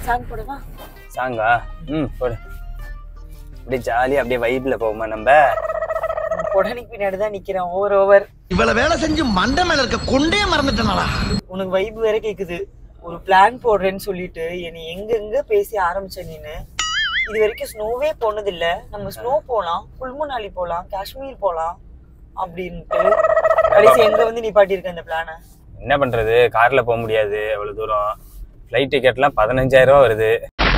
Song போடவா சாங்கா ம் போடு அப்படியே ஜாலியா அப்படியே வைப்ல போவோமா நம்ம உடனே பின்னாடி தான் நிக்கிறேன் ஓவர் ஓவர் இவ்வளவு வேலை செஞ்சு மண்டை மேல இருக்க கொண்டே மறந்துட்டனாடா உனக்கு வைப் வேற கேக்குது ஒரு பிளான் போடுறேன்னு சொல்லிட்டு என்னை எங்க எங்க பேசி ஆரம்பிச்ச நீனு இது வரைக்கும் ஸ்னோவே போனது இல்ல நம்ம ஸ்னோ போலாம் குல்முனாலி போலாம் காஷ்மீர் போலாம் அப்படின்ட்டு கடைசி எங்க வந்து நீ பாட்டியிருக்க இந்த பிளான என்ன பண்றது கார்ல போக முடியாது அவ்வளவு தூரம் ஃப்ளைட் டிக்கெட்லாம் பதினஞ்சாயிரம் ரூபா வருது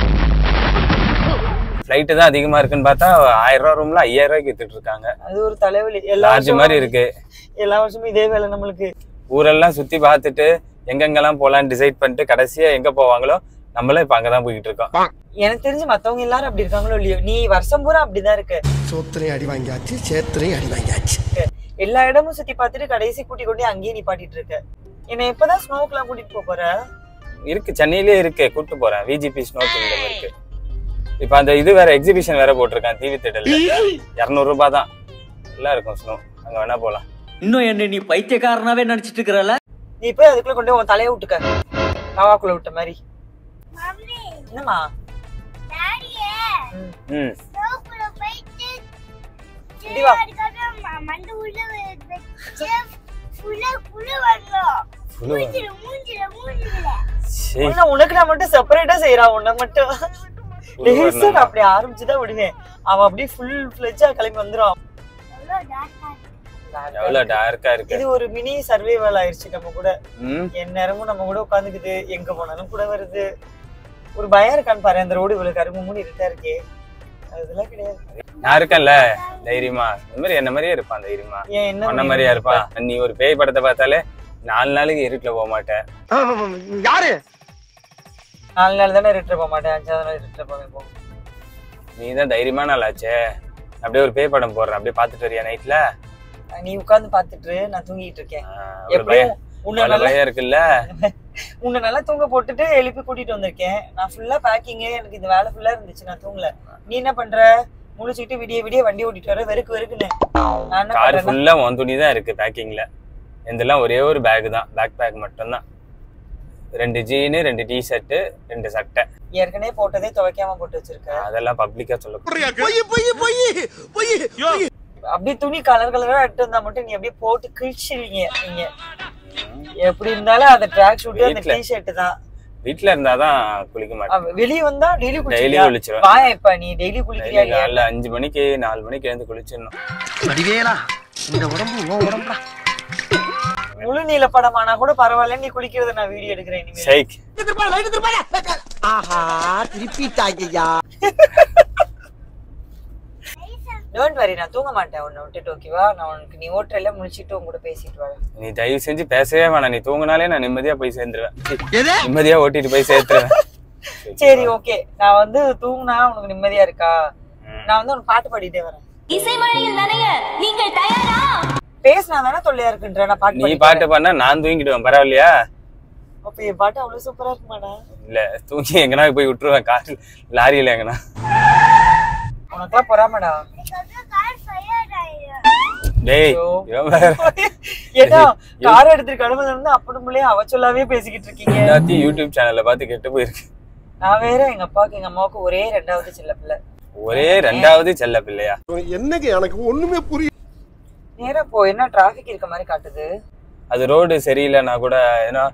ஃப்ளைட்டு தான் அதிகமா இருக்குன்னு பார்த்தா ஆயிரம் ரூபா ரூம்ல ஐயாயிரம் ரூபாய்க்கு வித்துட்டு இருக்காங்க அது ஒரு தலைவலி எல்லா லார்ஜ் வருஷமும் மாதிரி இருக்கு எல்லா வருஷமும் இதே வேலை நம்மளுக்கு ஊரெல்லாம் சுத்தி பார்த்துட்டு எங்கெங்கெல்லாம் போலாம்னு டிசைட் பண்ணிட்டு கடைசியா எங்க போவாங்களோ நம்மளும் இப்ப அங்கதான் போய்கிட்டு இருக்கோம் எனக்கு தெரிஞ்சு மத்தவங்க எல்லாரும் அப்படி இருக்காங்களோ இல்லையோ நீ வருஷம் பூரா அப்படிதான் இருக்க சோத்திரையும் அடி வாங்கியாச்சு சேத்திரையும் அடி வாங்கியாச்சு எல்லா இடமும் சுத்தி பார்த்துட்டு கடைசி கூட்டி கொண்டு அங்கேயே நிப்பாட்டிட்டு இருக்க என்னை எப்பதான் ஸ்னோக்கெல்லாம் கூட்டிட்டு போப் போற இருக்கு சென்னையிலே இருக்கு கூட்டு போறேன் விஜிபி ஸ்னோ கிங்டம் இருக்கு இப்ப அந்த இது வேற எக்ஸிபிஷன் வேற போட்டிருக்கான் டிவி தியேட்டர்ல இருநூறு ரூபாய் தான் எல்லாம் இருக்கும் ஸ்னோ அங்க வேணா போலாம் இன்னும் என்ன நீ பைத்தியக்காரனாவே நினைச்சிட்டு இருக்கிறல நீ போய் அதுக்குள்ள கொண்டு போய் உன் தலையை விட்டுக்க கவாக்குள்ள விட்ட மாதிரி என்னம்மா ம். ம் இப்படி வா புழு சீ, உன்னை உனக்கு நான் மட்டும் செப்பரேட்டா செய்யறா உன்னை மட்டும் புழு லேசா வரணுமா? நான் அப்படி ஆரம்பிச்சுதான் விடுவேன் அவன் அப்படியே ஃபுல் ஃபிளெஜா கிளம்பி வந்துரும் எவ்வளவு டார்க்கா இருக்கு இது ஒரு மினி சர்வைவல் ஆயிருச்சு நம்ம கூட ம் என் நேரமும் நம்ம கூட உட்காந்துக்குது எங்க போனாலும் கூட வருது ஒரு பயம் இருக்கான்னு பாரு அந்த ரோடு இவ்வளவு கரும்பு மூணு இருக்கா இருக்கே அதெல்லாம் கிடையாது நான் இருக்கேன்ல தைரியமா இந்த மாதிரி என்ன மாதிரியே இருப்பான் தைரியமா ஏன் என்ன உன்ன பண்ணி மாதிரியா இருப்பான் நீ ஒரு பேய் படத்தை பார்த்தாலே நாலு நாளைக்கு இருட்டுல போக மாட்டேன் யாரு நாலு நாள் தானே ரிட்டர் போக மாட்டேன் அஞ்சாவது நாள் ரிட்டர் போவேன் போ நீ தான் தைரியமான ஆளாச்சே அப்படியே ஒரு பேய் படம் போடுறேன் அப்படியே பார்த்துட்டு வரியா நைட்ல நீ உட்கார்ந்து பாத்துட்டு நான் தூங்கிட்டு இருக்கேன் ஒரு பயம் எப்படியும் உன்னை அவ்வளவு நல்லா பயம் இருக்குல்ல உன்னை நல்லா தூங்க போட்டுட்டு எழுப்பி கூட்டிட்டு வந்திருக்கேன் நான் ஃபுல்லா பேக்கிங் எனக்கு இந்த வேலை ஃபுல்லா இருந்துச்சு நான் தூங்கல நீ என்ன பண்ற முழிச்சுக்கிட்டு விடிய விடிய வண்டி ஓட்டிட்டு வர வெறுக்கு வெறுக்குன்னு நான் என்ன கார் பண்றேன்னா ஃபுல்லா உன் துணி தான் இருக்கு பேக்கிங்ல இதெல்லாம் ஒரே ஒரு பேக் தான் பேக் பேக் மட்டும்தான் ரெண்டு ஜீனு ரெண்டு டி ஷர்ட் ரெண்டு சட்டை ஏற்கனவே போட்டதே துவைக்காம போட்டு வச்சிருக்க அதெல்லாம் பப்ளிக்கா சொல்ல பொய் பொய் பொய் பொய் அப்படியே துணி கலர் கலரா எடுத்து வந்தா மட்டும் நீ அப்படியே போட்டு கிழிச்சிருவீங்க நீங்க எப்படி இருந்தாலும் அந்த ட்ராக் ஷூட் அந்த வீட்ல. டி ஷர்ட் தான் வீட்ல இருந்தாதான் குளிக்க மாட்டேன் அவ- வெளிய வந்தா டெய்லி டெய்லி குளிக்கிறியா குளிச்சிருவேன் வாயா இப்ப நீ டெய்லி குளிக்கிறியா இல்லையா காலைல அஞ்சு மணிக்கு நாலு மணிக்கு எழுந்து குளிச்சிடணும் வடிவேலா இந்த உடம்பு உன் உடம்புடா முழு நீல படமானா கூட பரவாயில்ல நீ குளிக்கிறத நான் வீடியோ எடுக்கிறேன் இனிமேல் ஷேக் ஆஹா திருப்பிட்டாங்கய்யா டோன்ட் வரி நான் தூங்க மாட்டேன் உன்னை விட்டுட்டு ஓகேவா நான் உனக்கு நீ ஓட்டுறல முடிச்சிட்டு உன் கூட பேசிட்டு வரேன் நீ தயவு செஞ்சு பேசவே வேணாம் நீ தூங்கினாலே நான் நிம்மதியா போய் சேர்ந்துருவேன் எது நிம்மதியா ஓட்டிட்டு போய் சேர்த்துருவேன் சரி ஓகே நான் வந்து தூங்குனா உனக்கு நிம்மதியா இருக்கா நான் வந்து உனக்கு பாட்டு பாடிட்டே வரேன் இசைமழையில் நனைய நீங்கள் தயாரா பேசினா தானே தொல்லையா இருக்குன்ற நான் பாட்டு நீ பாடிட்டு பாட்டு பண்ணா நான் தூங்கிடுவேன் பரவாயில்லையா வரேன். அப்ப என் பாட்டு அவ்வளவு சூப்பரா இருக்குமாடா இல்ல தூங்கி எங்கனா போய் விட்டுருவேன் கார் லாரியில எங்கனா உனக்கெல்லாம் பொறாமடா டேய் ஐயோ. இவன் வேற ஏன்னா கார் எடுத்துட்டு கடவுள் இருந்து அப்படியே அவ சொல்லாவே பேசிக்கிட்டு இருக்கீங்க எல்லாத்தையும் யூடியூப் சேனல்ல பார்த்து கெட்டு போயிருக்கு நான் வேற எங்க அப்பாவுக்கு எங்க அம்மாவுக்கு ஒரே ரெண்டாவது செல்ல பிள்ளை ஒரே ரெண்டாவது செல்ல பிள்ளையா என்னங்க எனக்கு ஒண்ணுமே புரியல நேரா போ என்ன டிராபிக் இருக்க மாதிரி காட்டுது அது ரோடு சரியில்லைன்னா கூட ஏன்னா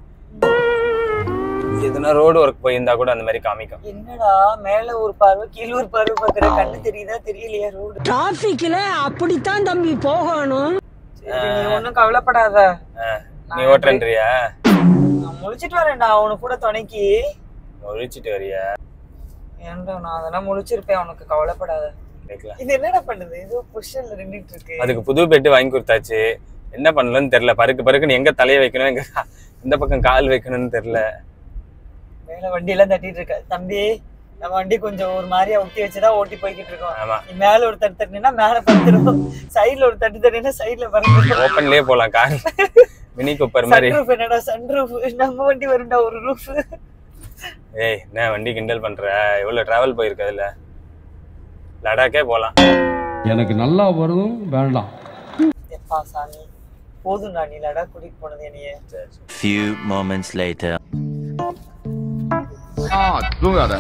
எதுனா ரோடு ஒர்க் போயிருந்தா கூட அந்த மாதிரி காமிக்கும் என்னடா மேல ஒரு பார்வை கீழ ஒரு பார்வை பாக்குற கண்ணு தெரியுதா தெரியலையா ரோடு டிராபிக்ல அப்படித்தான் தம்பி போகணும் சரி நீ ஒண்ணும் கவலைப்படாத ஆ, நீ ஓட்டுறன்றியா நான் முழிச்சிட்டு வரேன்டா உனக்கு கூட துணைக்கு ஒழிச்சிட்டு வரியா ஏன்டா நான் அதெல்லாம் முழிச்சிருப்பேன் உனக்கு கவலைப்படாத கேட்கலாம் இது என்னடா பண்ணுது ஏதோ பொசிஷன்ல நின்னுட்டு இருக்கு அதுக்கு புது பெட்டு வாங்கி கொடுத்தாச்சு என்ன பண்ணலன்னு தெரியல பருக்கு பருக்குன்னு எங்க தலையை வைக்கணும் எங்க கா- இந்த பக்கம் கால் வைக்கணும்னு தெரியல மேல வண்டி எல்லாம் தட்டிட்டு இருக்க தம்பி நம்ம வண்டி கொஞ்சம் ஒரு மாதிரியா ஒட்டி வச்சுதான் ஓட்டி போய்கிட்டு இருக்கோம் ஆமா நீ மேல ஒரு தட்டு தட்டினா மேல பறந்துடும் சைடுல ஒரு தட்டு தட்டினா சைடுல பறந்துடும் ஓப்பன்லயே போலாம் கார் மினி குப்பர் மாதிரி சன்ரூஃப் என்னடா சன்ரூஃப் நம்ம வண்டி வரும்டா ஒரு ரூஃப் ஏய் என்ன வண்டி கிண்டல் பண்ற எவ்வளவு டிராவல் போயிருக்கு அதுல லடாக்கே போலாம் எனக்கு நல்லா வரணும் வேண்டாம் எப்பா சாமி போதும்டா நீ லடாக் கூட்டிட்டு போனது என்னைய Few moments later. தூங்காத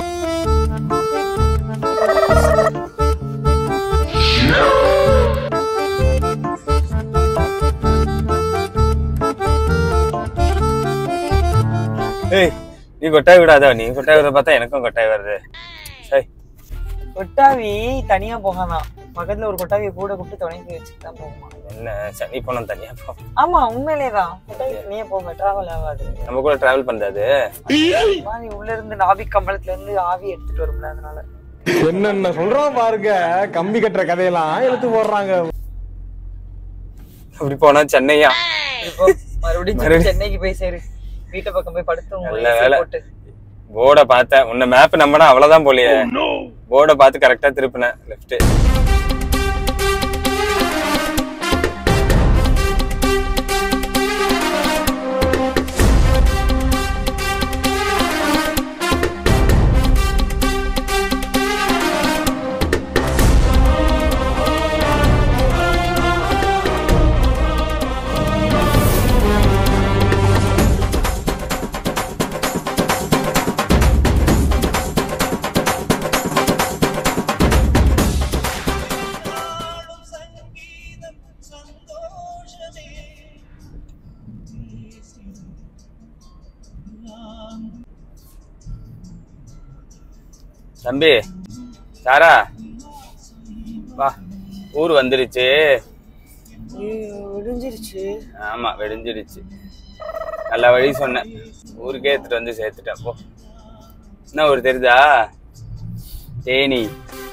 ஏய் நீ கொட்டாய் விடாத நீ கொட்டாய் விட பார்த்தா எனக்கும் கொட்டாய் வருது சரி கொட்டாவி தனியா போகாதான் பக்கத்துல ஒரு கொட்டாவியை கூட கூப்பிட்டு துணைக்கு வச்சுட்டு தான் போகுமா என்ன சனி போனோம் தனியா போ ஆமா உண்மையிலேதான் கொட்டாவி தனியா போக டிராவல் ஆகாது நம்ம கூட டிராவல் பண்றது மாதிரி உள்ள இருந்து நாவி கம்பளத்துல இருந்து ஆவி எடுத்துட்டு வரும்ல அதனால என்னென்ன சொல்றான் பாருங்க கம்பி கட்டுற கதையெல்லாம் எடுத்து போடுறாங்க அப்படி போனா சென்னையா இப்போ மறுபடியும் மறுபடியும். சென்னைக்கு போய் சேரு வீட்டு பக்கம் போய் படுத்து நல்ல வேலை. போட்டு போர்டை பார்த்தேன் உன்னை மேப் நம்பினா அவ்வளவுதான் போலியே போர்டை பார்த்து கரெக்டா திருப்பினேன் லெஃப்ட் தம்பி சாரா வா ஊர் வந்துருச்சு ஐயோ, விடிஞ்சிருச்சு ஆமா வெடிஞ்சிடுச்சு நல்ல வழி சொன்னேன் ஊருக்கே எடுத்துட்டு வந்து சேர்த்துட்டேன் போ என்ன ஊர் தெரியுதா தேனி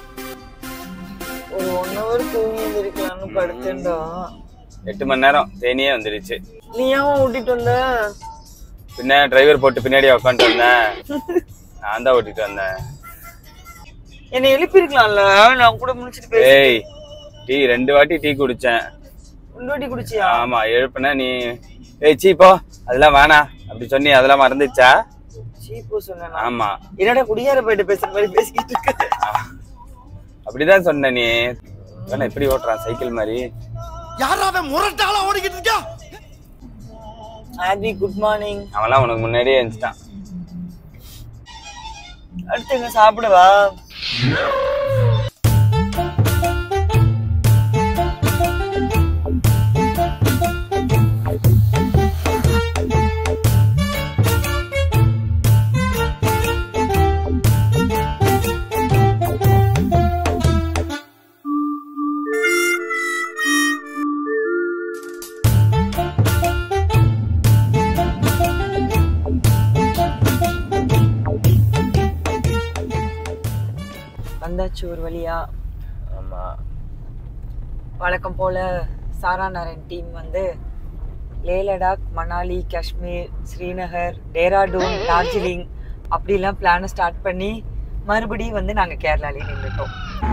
ஒரு ஒன் ஹவர் தூங்கி எழுந்திருக்கலாம்னு படுத்தேன்டா எட்டு மணி நேரம் தேனியே வந்துடுச்சு நீ ஏன் ஓட்டிட்டு வந்த பின்ன டிரைவர் போட்டு பின்னாடி உட்காந்துட்டு வந்தேன் நான் தான் ஓட்டிட்டு வந்தேன் என்னை எழுப்பியிருக்கலாம்ல நான் கூட முடிச்சிட்டு பேசி ஏய் டீ ரெண்டு வாட்டி டீ குடிச்சேன் உண்டோட்டி குடிச்சியா ஆமா எழுப்புன நீ ஏய் சீ போ அதெல்லாம் வேணாம் அப்படி சொன்னி அதெல்லாம் மறந்துச்சா சீப்போ சொன்னா ஆமா என்னடா குடியார போயிட்டு பேசுற மாதிரி பேசிக்கிட்டு இருக்க அப்படிதான் சொன்ன நீ வேணா எப்படி ஓட்டுறான் சைக்கிள் மாதிரி யாரா அவன் முரட்டாளா ஓடிக்கிட்டு இருக்கா ஆபி குட் மார்னிங் அவன்லாம் உனக்கு முன்னாடியே இருந்துட்டான் அடுத்து எங்க சாப்பிடவா வந்தாச்சு ஒரு வழியா ஆமா வழக்கம் போல சாரா நாராயண் டீம் வந்து லே லடாக் மணாலி காஷ்மீர் ஸ்ரீநகர் டேராடூன் டார்ஜிலிங் அப்படிலாம் பிளானை ஸ்டார்ட் பண்ணி மறுபடியும் வந்து நாங்கள் கேரளாலேயே நின்றுட்டோம்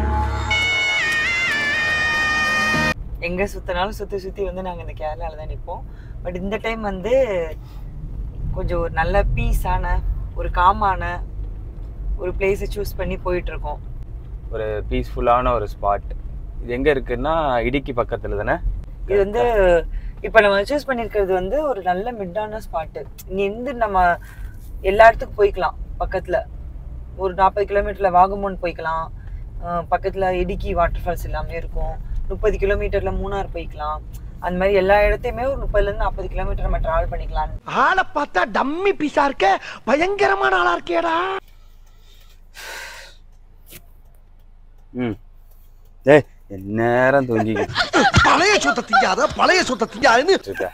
எங்க சுத்தினாலும் சுத்தி சுத்தி வந்து நாங்க இந்த கேரளால தான் நிற்போம் பட் இந்த டைம் வந்து கொஞ்சம் ஒரு நல்ல பீஸான ஒரு காமான ஒரு பிளேஸை சூஸ் பண்ணி போயிட்டு இருக்கோம் ஒரு பீஸ்ஃபுல்லான ஒரு ஸ்பாட் இது எங்க இருக்குன்னா இடுக்கி பக்கத்துல தானே இது வந்து இப்போ நம்ம சூஸ் பண்ணியிருக்கிறது வந்து ஒரு நல்ல மிட்டான ஸ்பாட்டு இங்கேருந்து நம்ம எல்லா இடத்துக்கும் போய்க்கலாம் பக்கத்தில் ஒரு நாற்பது கிலோமீட்டரில் வாகமோன் போய்க்கலாம் அஹ் பக்கத்துல இடுக்கி வாட்டர் ஃபால்ஸ் எல்லாமே இருக்கும் முப்பது கிலோமீட்டர்ல மூணார் போய்க்கலாம் அந்த மாதிரி எல்லா இடத்தையுமே ஒரு முப்பதுல இருந்து நாற்பது கிலோமீட்டர் நம்ம டிராவல் பண்ணிக்கலாம் ஆளை பார்த்தா டம்மி பீஸா இருக்க பயங்கரமான ஆளா இருக்கேடா ம் டேய் நேரம் தூங்கிக்கிட்டு பழைய சொத்தை திங்காத பழைய சொத்தை திங்காதுன்னு இருக்க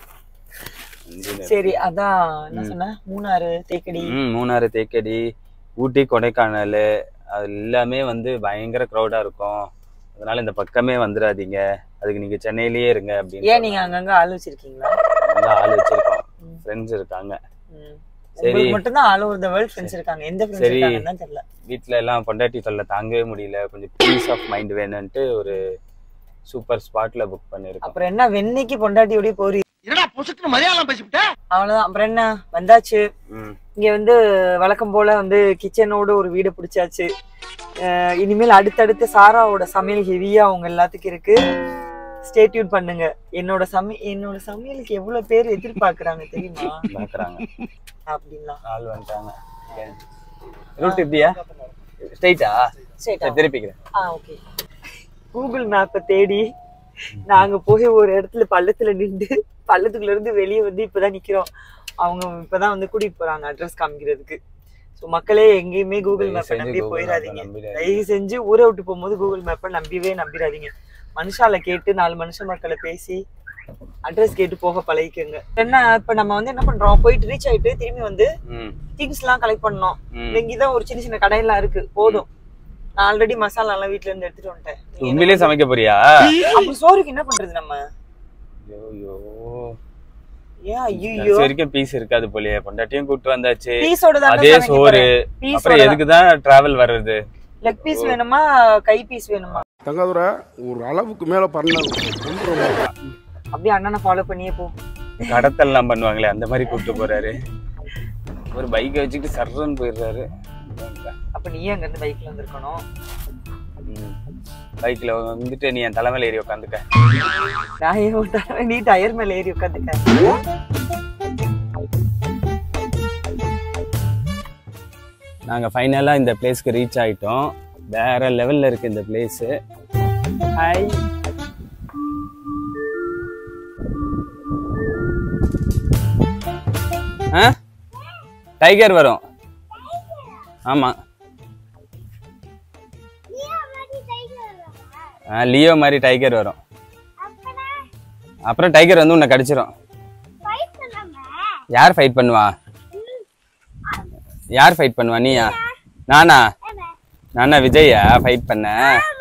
சரி அதான் என்ன சொன்ன மூணாறு தேக்கடி ம் மூணாறு தேக்கடி ஊட்டி கொடைக்கானல் அது எல்லாமே வந்து பயங்கர க்ரௌடா இருக்கும் அதனால இந்த பக்கமே வந்துடாதீங்க அதுக்கு நீங்க சென்னையிலேயே இருங்க அப்படின்னு ஏன் நீங்க அங்கங்க ஆள் வச்சிருக்கீங்களா சொன்னாங்க. ஆள் வச்சிருக்கோம் ஃப்ரெண்ட்ஸ் இருக்காங்க ம். சரி. உங்களுக்கு மட்டும்தான் all over the world friends இருக்காங்க எந்த ஃப்ரெண்ட்ஸ் சரி. இருக்காங்கன்னு தான் தெரியல வீட்டில் எல்லாம் பொண்டாட்டி தொல்லை தாங்கவே முடியல கொஞ்சம் பீஸ் ஆஃப் மைண்ட் வேணும்ட்டு ஒரு சூப்பர் ஸ்பாட்ல புக் பண்ணியிருக்கோம் அப்புறம் என்ன வெண்ணைக்கு பொண்டாட்டியோடய போறீ என்னடா பொசுக்கு மலையாளம் பேசிவிட்ட அவ்வளவுதான் அப்புறம் என்ன வந்தாச்சு ம் இங்க வந்து வழக்கம் போல வந்து கிச்சனோட ஒரு வீடு பிடிச்சாச்சு அஹ் இனிமேல் அடுத்தடுத்து சாராவோட சமையல் ஹெவியா அவங்க எல்லாத்துக்கும் இருக்கு ஸ்டேட்யூட் பண்ணுங்க என்னோட சமை என்னோட சமையலுக்கு எவ்வளவு பேர் எதிர்பார்க்கறாங்க தெரியுமா பார்க்குறாங்க அப்படிங்களா ஆள் வந்துட்டாங்க ரூட் இப்படியா ஸ்ட்ரைட்டா Straight ஆ. திருப்பிக்கிறேன் ஆ ஓகே கூகுள் மேப்பை தேடி நாங்க போய் ஒரு இடத்துல பள்ளத்துல நின்று பள்ளத்துக்குள்ள இருந்து வெளியே வந்து இப்பதான் நிக்கிறோம் அவங்க இப்பதான் வந்து கூட்டிட்டு போறாங்க அட்ரஸ் காமிக்கிறதுக்கு ஸோ மக்களே எங்கேயுமே கூகுள் தயவு மேப்பை செஞ்சு நம்பி Google போயிடாதீங்க map-அ நம்பிடாதீங்க. தயவு செஞ்சு ஊரை விட்டு போகும்போது கூகுள் மேப்பை நம்பிவே நம்பிடாதீங்க மனுஷால கேட்டு நாலு மனுஷ மக்களை பேசி அட்ரஸ் கேட்டு போக பழகிக்கோங்க என்ன இப்ப நம்ம வந்து என்ன பண்றோம் போயிட்டு ரீச் ஆயிட்டு திரும்பி வந்து ம் திங்ஸ் எல்லாம் கலெக்ட் பண்ணோம் ம். இங்கதான் ஒரு சின்ன சின்ன கடையெல்லாம் இருக்கு போதும் நான் ஆல்ரெடி மசாலா எல்லாம் வீட்ல இருந்து எடுத்துட்டு வந்துட்டேன் நீ என்ன உண்மையிலேயே சமைக்க போறியா அப்ப சோறுக்கு என்ன பண்றது நம்ம ஐயோ ஏன் ஐயோ கடைசி வரைக்கும் பீஸ் இருக்காது போலயே பொண்டாட்டியும் கூட்டு வந்தாச்சு பீஸோட தான் அதே சோறு அப்புறம் எதுக்கு தான் டிராவல் வர்றது லெக் பீஸ் வேணுமா கை பீஸ் வேணுமா தங்காதுரை ஒரு அளவுக்கு மேல பண்ண அப்படியே அண்ணனை ஃபாலோ பண்ணியே போ கடத்தல்லாம் பண்ணுவாங்களே அந்த மாதிரி கூப்பிட்டு போறாரு ஒரு பைக்கை வச்சுக்கிட்டு சர்றன்னு போயிடுறாரு அப்ப நீயே அங்க இருந்து பைக்ல வந்திருக்கணும் பைக்ல வந்துட்டு நீ என் தலைமையில ஏறி உட்காந்துக்க நான் ஏன் விட்டா- நீ டயர் மேல ஏறி உட்காந்துக்க நாங்க ஃபைனலா இந்த பிளேஸ்க்கு ரீச் ஆயிட்டோம் வேற லெவல்ல இருக்கு இந்த பிளேஸ் ஹாய் ஆ டைகர் வரும் ஆமா ஆ லியோ மாதிரி டைகர் வரும் அப்புறம் டைகர் வந்து உன்னை கடிச்சிரும் யார் ஃபைட் பண்ணுவா யார் ஃபைட் பண்ணுவா நீயா நானா நானா விஜயா ஃபைட் பண்ண